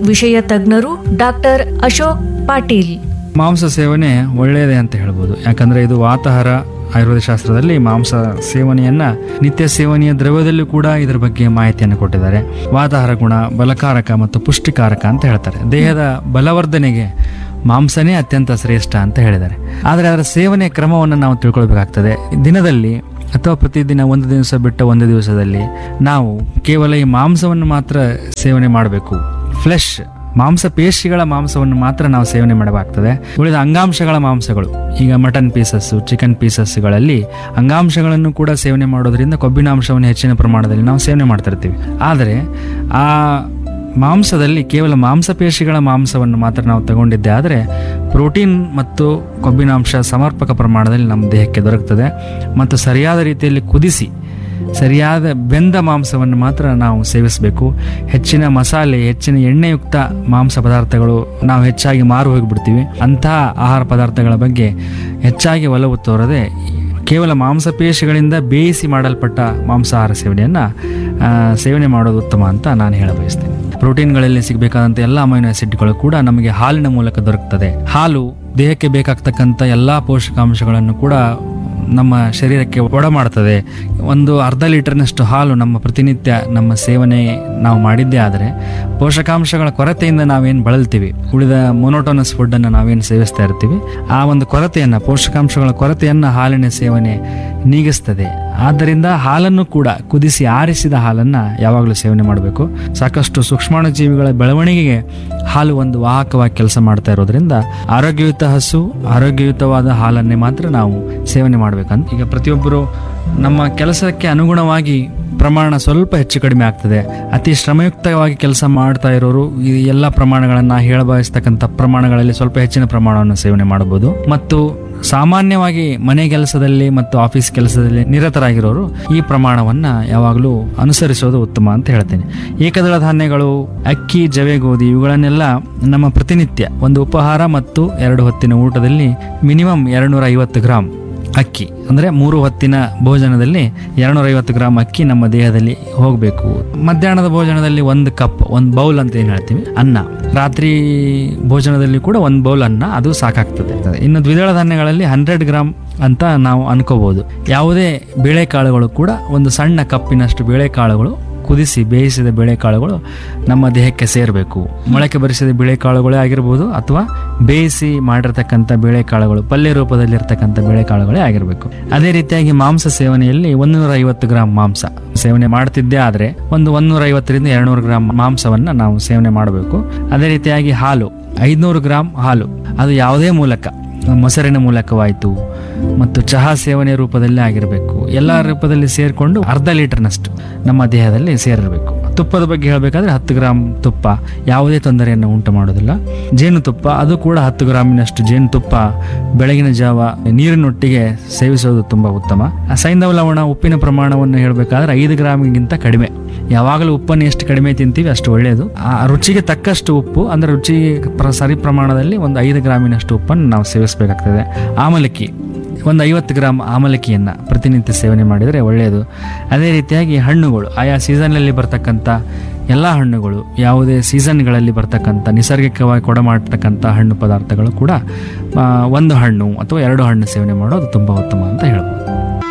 ವಿಷಯ ತಜ್ಞರು ಡಾಕ್ಟರ್ ಅಶೋಕ್ ಪಾಟೀಲ್ ಮಾಂಸ ಸೇವನೆ ಒಳ್ಳೆಯದೇ ಅಂತ ಹೇಳ್ಬೋದು ಯಾಕಂದರೆ ಇದು ವಾತಾಹಾರ ಆಯುರ್ವೇದ ಶಾಸ್ತ್ರದಲ್ಲಿ ಮಾಂಸ ಸೇವನೆಯನ್ನ ನಿತ್ಯ ಸೇವನೆಯ ದ್ರವ್ಯದಲ್ಲೂ ಕೂಡ ಇದರ ಬಗ್ಗೆ ಮಾಹಿತಿಯನ್ನು ಕೊಟ್ಟಿದ್ದಾರೆ ವಾತಾಹಾರ ಗುಣ ಬಲಕಾರಕ ಮತ್ತು ಪುಷ್ಟಿಕಾರಕ ಅಂತ ಹೇಳ್ತಾರೆ ದೇಹದ ಬಲವರ್ಧನೆಗೆ ಮಾಂಸನೇ ಅತ್ಯಂತ ಶ್ರೇಷ್ಠ ಅಂತ ಹೇಳಿದ್ದಾರೆ ಆದರೆ ಅದರ ಸೇವನೆ ಕ್ರಮವನ್ನು ನಾವು ತಿಳ್ಕೊಳ್ಬೇಕಾಗ್ತದೆ ದಿನದಲ್ಲಿ ಅಥವಾ ಪ್ರತಿದಿನ ಒಂದು ದಿವಸ ಬಿಟ್ಟ ಒಂದು ದಿವಸದಲ್ಲಿ ನಾವು ಕೇವಲ ಈ ಮಾಂಸವನ್ನು ಮಾತ್ರ ಸೇವನೆ ಮಾಡಬೇಕು ಫ್ಲೆಶ್ ಮಾಂಸ ಪೇಶಿಗಳ ಮಾಂಸವನ್ನು ಮಾತ್ರ ನಾವು ಸೇವನೆ ಮಾಡಬೇಕಾಗ್ತದೆ ಉಳಿದ ಅಂಗಾಂಶಗಳ ಮಾಂಸಗಳು ಈಗ ಮಟನ್ ಪೀಸಸ್ಸು ಚಿಕನ್ ಪೀಸಸ್ಗಳಲ್ಲಿ ಅಂಗಾಂಶಗಳನ್ನು ಕೂಡ ಸೇವನೆ ಮಾಡೋದ್ರಿಂದ ಕೊಬ್ಬಿನಾಂಶವನ್ನು ಹೆಚ್ಚಿನ ಪ್ರಮಾಣದಲ್ಲಿ ನಾವು ಸೇವನೆ ಮಾಡ್ತಿರ್ತೀವಿ ಆದರೆ ಆ ಮಾಂಸದಲ್ಲಿ ಕೇವಲ ಮಾಂಸಪೇಶಿಗಳ ಮಾಂಸವನ್ನು ಮಾತ್ರ ನಾವು ತಗೊಂಡಿದ್ದೆ ಆದರೆ ಪ್ರೋಟೀನ್ ಮತ್ತು ಕೊಬ್ಬಿನಾಂಶ ಸಮರ್ಪಕ ಪ್ರಮಾಣದಲ್ಲಿ ನಮ್ಮ ದೇಹಕ್ಕೆ ದೊರಕುತ್ತದೆ ಮತ್ತು ಸರಿಯಾದ ರೀತಿಯಲ್ಲಿ ಕುದಿಸಿ ಸರಿಯಾದ ಬೆಂದ ಮಾಂಸವನ್ನು ಮಾತ್ರ ನಾವು ಸೇವಿಸಬೇಕು ಹೆಚ್ಚಿನ ಮಸಾಲೆ ಹೆಚ್ಚಿನ ಎಣ್ಣೆಯುಕ್ತ ಮಾಂಸ ಪದಾರ್ಥಗಳು ನಾವು ಹೆಚ್ಚಾಗಿ ಮಾರು ಹೋಗಿಬಿಡ್ತೀವಿ ಅಂತಹ ಆಹಾರ ಪದಾರ್ಥಗಳ ಬಗ್ಗೆ ಹೆಚ್ಚಾಗಿ ಒಲವು ತೋರದೆ ಕೇವಲ ಮಾಂಸಪೇಶಿಗಳಿಂದ ಬೇಯಿಸಿ ಮಾಡಲ್ಪಟ್ಟ ಮಾಂಸಾಹಾರ ಸೇವನೆಯನ್ನು ಸೇವನೆ ಮಾಡೋದು ಉತ್ತಮ ಅಂತ ನಾನು ಹೇಳ ಬಯಸ್ತೇನೆ ಪ್ರೋಟೀನ್ಗಳಲ್ಲಿ ಸಿಗಬೇಕಾದಂಥ ಎಲ್ಲ ಅಮೈನೋ ಆಸಿಡ್ಗಳು ಕೂಡ ನಮಗೆ ಹಾಲಿನ ಮೂಲಕ ದೊರಕುತ್ತದೆ ಹಾಲು ದೇಹಕ್ಕೆ ಬೇಕಾಗ್ತಕ್ಕಂಥ ಎಲ್ಲ ಪೋಷಕಾಂಶಗಳನ್ನು ಕೂಡ ನಮ್ಮ ಶರೀರಕ್ಕೆ ಒಡ ಮಾಡ್ತದೆ ಒಂದು ಅರ್ಧ ಲೀಟರ್ನಷ್ಟು ಹಾಲು ನಮ್ಮ ಪ್ರತಿನಿತ್ಯ ನಮ್ಮ ಸೇವನೆ ನಾವು ಮಾಡಿದ್ದೇ ಆದರೆ ಪೋಷಕಾಂಶಗಳ ಕೊರತೆಯಿಂದ ನಾವೇನು ಬಳಲ್ತೀವಿ ಉಳಿದ ಮೊನೋಟೋನಸ್ ಫುಡ್ಡನ್ನು ನಾವೇನು ಸೇವಿಸ್ತಾ ಇರ್ತೀವಿ ಆ ಒಂದು ಕೊರತೆಯನ್ನು ಪೋಷಕಾಂಶಗಳ ಕೊರತೆಯನ್ನು ಹಾಲಿನ ಸೇವನೆ ನೀಗಿಸ್ತದೆ ಆದ್ದರಿಂದ ಹಾಲನ್ನು ಕೂಡ ಕುದಿಸಿ ಆರಿಸಿದ ಹಾಲನ್ನು ಯಾವಾಗಲೂ ಸೇವನೆ ಮಾಡಬೇಕು ಸಾಕಷ್ಟು ಸೂಕ್ಷ್ಮಾಣು ಜೀವಿಗಳ ಬೆಳವಣಿಗೆಗೆ ಹಾಲು ಒಂದು ವಾಹಕವಾಗಿ ಕೆಲಸ ಮಾಡ್ತಾ ಇರೋದ್ರಿಂದ ಆರೋಗ್ಯಯುತ ಹಸು ಆರೋಗ್ಯಯುತವಾದ ಹಾಲನ್ನೇ ಮಾತ್ರ ನಾವು ಸೇವನೆ ಮಾಡಬೇಕಂತ ಈಗ ಪ್ರತಿಯೊಬ್ಬರು ನಮ್ಮ ಕೆಲಸಕ್ಕೆ ಅನುಗುಣವಾಗಿ ಪ್ರಮಾಣ ಸ್ವಲ್ಪ ಹೆಚ್ಚು ಕಡಿಮೆ ಆಗ್ತದೆ ಅತಿ ಶ್ರಮಯುಕ್ತವಾಗಿ ಕೆಲಸ ಮಾಡ್ತಾ ಇರೋರು ಈ ಎಲ್ಲ ಪ್ರಮಾಣಗಳನ್ನು ಹೇಳಬಯಸ್ತಕ್ಕಂಥ ಪ್ರಮಾಣಗಳಲ್ಲಿ ಸ್ವಲ್ಪ ಹೆಚ್ಚಿನ ಪ್ರಮಾಣವನ್ನು ಸೇವನೆ ಮಾಡಬಹುದು ಮತ್ತು ಸಾಮಾನ್ಯವಾಗಿ ಮನೆ ಕೆಲಸದಲ್ಲಿ ಮತ್ತು ಆಫೀಸ್ ಕೆಲಸದಲ್ಲಿ ನಿರತರಾಗಿರೋರು ಈ ಪ್ರಮಾಣವನ್ನ ಯಾವಾಗಲೂ ಅನುಸರಿಸೋದು ಉತ್ತಮ ಅಂತ ಹೇಳ್ತೇನೆ ಏಕದಳ ಧಾನ್ಯಗಳು ಅಕ್ಕಿ ಜವೆ ಗೋಧಿ ಇವುಗಳನ್ನೆಲ್ಲ ನಮ್ಮ ಪ್ರತಿನಿತ್ಯ ಒಂದು ಉಪಹಾರ ಮತ್ತು ಎರಡು ಹೊತ್ತಿನ ಊಟದಲ್ಲಿ ಮಿನಿಮಮ್ ಎರಡ್ನೂರ ಐವತ್ತು ಗ್ರಾಮ್ ಅಕ್ಕಿ ಅಂದರೆ ಮೂರು ಹೊತ್ತಿನ ಭೋಜನದಲ್ಲಿ ಎರಡ್ನೂರ ಐವತ್ತು ಗ್ರಾಮ್ ಅಕ್ಕಿ ನಮ್ಮ ದೇಹದಲ್ಲಿ ಹೋಗಬೇಕು ಮಧ್ಯಾಹ್ನದ ಭೋಜನದಲ್ಲಿ ಒಂದು ಕಪ್ ಒಂದು ಬೌಲ್ ಅಂತ ಏನು ಹೇಳ್ತೀವಿ ಅನ್ನ ರಾತ್ರಿ ಭೋಜನದಲ್ಲಿ ಕೂಡ ಒಂದು ಬೌಲ್ ಅನ್ನ ಅದು ಸಾಕಾಗ್ತದೆ ಇನ್ನು ದ್ವಿದಳ ಧಾನ್ಯಗಳಲ್ಲಿ ಹಂಡ್ರೆಡ್ ಗ್ರಾಮ್ ಅಂತ ನಾವು ಅನ್ಕೋಬಹುದು ಯಾವುದೇ ಬೇಳೆಕಾಳುಗಳು ಕೂಡ ಒಂದು ಸಣ್ಣ ಕಪ್ಪಿನಷ್ಟು ಬೇಳೆಕಾಳುಗಳು ಕುದಿಸಿ ಬೇಯಿಸಿದ ಬೇಳೆಕಾಳುಗಳು ನಮ್ಮ ದೇಹಕ್ಕೆ ಸೇರಬೇಕು ಮೊಳಕೆ ಬರಿಸಿದ ಬೇಳೆಕಾಳುಗಳೇ ಆಗಿರ್ಬೋದು ಅಥವಾ ಬೇಯಿಸಿ ಮಾಡಿರ್ತಕ್ಕಂಥ ಬೇಳೆಕಾಳುಗಳು ಪಲ್ಯ ರೂಪದಲ್ಲಿರ್ತಕ್ಕಂಥ ಬೇಳೆಕಾಳುಗಳೇ ಆಗಿರಬೇಕು ಅದೇ ರೀತಿಯಾಗಿ ಮಾಂಸ ಸೇವನೆಯಲ್ಲಿ ಒಂದೂರ ಐವತ್ತು ಗ್ರಾಂ ಮಾಂಸ ಸೇವನೆ ಮಾಡ್ತಿದ್ದೇ ಆದರೆ ಒಂದು ಒಂದೂರ ಐವತ್ತರಿಂದ ಎರಡ್ನೂರು ಗ್ರಾಂ ಮಾಂಸವನ್ನ ನಾವು ಸೇವನೆ ಮಾಡಬೇಕು ಅದೇ ರೀತಿಯಾಗಿ ಹಾಲು ಐದುನೂರು ಗ್ರಾಂ ಹಾಲು ಅದು ಯಾವುದೇ ಮೂಲಕ ಮೊಸರಿನ ಮೂಲಕವಾಯಿತು ಮತ್ತು ಚಹಾ ಸೇವನೆ ರೂಪದಲ್ಲಿ ಆಗಿರಬೇಕು ಎಲ್ಲ ರೂಪದಲ್ಲಿ ಸೇರಿಕೊಂಡು ಅರ್ಧ ಲೀಟರ್ನಷ್ಟು ನಮ್ಮ ದೇಹದಲ್ಲಿ ಸೇರಿರಬೇಕು ತುಪ್ಪದ ಬಗ್ಗೆ ಹೇಳಬೇಕಾದ್ರೆ ಹತ್ತು ಗ್ರಾಮ್ ತುಪ್ಪ ಯಾವುದೇ ತೊಂದರೆಯನ್ನು ಉಂಟು ಮಾಡೋದಿಲ್ಲ ಜೇನುತುಪ್ಪ ಅದು ಕೂಡ ಹತ್ತು ಗ್ರಾಮಿನಷ್ಟು ಜೇನುತುಪ್ಪ ಬೆಳಗಿನ ಜಾವ ನೀರಿನೊಟ್ಟಿಗೆ ಸೇವಿಸೋದು ತುಂಬ ಉತ್ತಮ ಸೈಂಧವ ಲವಣ ಉಪ್ಪಿನ ಪ್ರಮಾಣವನ್ನು ಹೇಳಬೇಕಾದ್ರೆ ಐದು ಗ್ರಾಮಿಗಿಂತ ಕಡಿಮೆ ಯಾವಾಗಲೂ ಉಪ್ಪನ್ನು ಎಷ್ಟು ಕಡಿಮೆ ತಿಂತೀವಿ ಅಷ್ಟು ಒಳ್ಳೆಯದು ಆ ರುಚಿಗೆ ತಕ್ಕಷ್ಟು ಉಪ್ಪು ಅಂದರೆ ರುಚಿ ಪ್ರ- ಸರಿ ಪ್ರಮಾಣದಲ್ಲಿ ಒಂದು ಐದು ಗ್ರಾಮಿನಷ್ಟು ಉಪ್ಪನ್ನು ನಾವು ಸೇವಿಸಬೇಕಾಗ್ತದೆ ಆಮಲಕ್ಕಿ ಒಂದು ಐವತ್ತು ಗ್ರಾಮ್ ಆಮಲಕ್ಕಿಯನ್ನು ಪ್ರತಿನಿತ್ಯ ಸೇವನೆ ಮಾಡಿದರೆ ಒಳ್ಳೆಯದು ಅದೇ ರೀತಿಯಾಗಿ ಹಣ್ಣುಗಳು ಆಯಾ ಸೀಸನ್ನಲ್ಲಿ ಬರ್ತಕ್ಕಂಥ ಎಲ್ಲ ಹಣ್ಣುಗಳು ಯಾವುದೇ ಸೀಸನ್ಗಳಲ್ಲಿ ಬರ್ತಕ್ಕಂಥ ನಿಸರ್ಗಿಕವಾಗಿ ಕೊಡ ಮಾಡ್ತಕ್ಕಂಥ ಹಣ್ಣು ಪದಾರ್ಥಗಳು ಕೂಡ ಆ, ಒಂದು ಹಣ್ಣು ಅಥವಾ ಎರಡು ಹಣ್ಣು ಸೇವನೆ ಮಾಡೋದು ತುಂಬ ಉತ್ತಮ ಅಂತ ಹೇಳ್ಬೋದು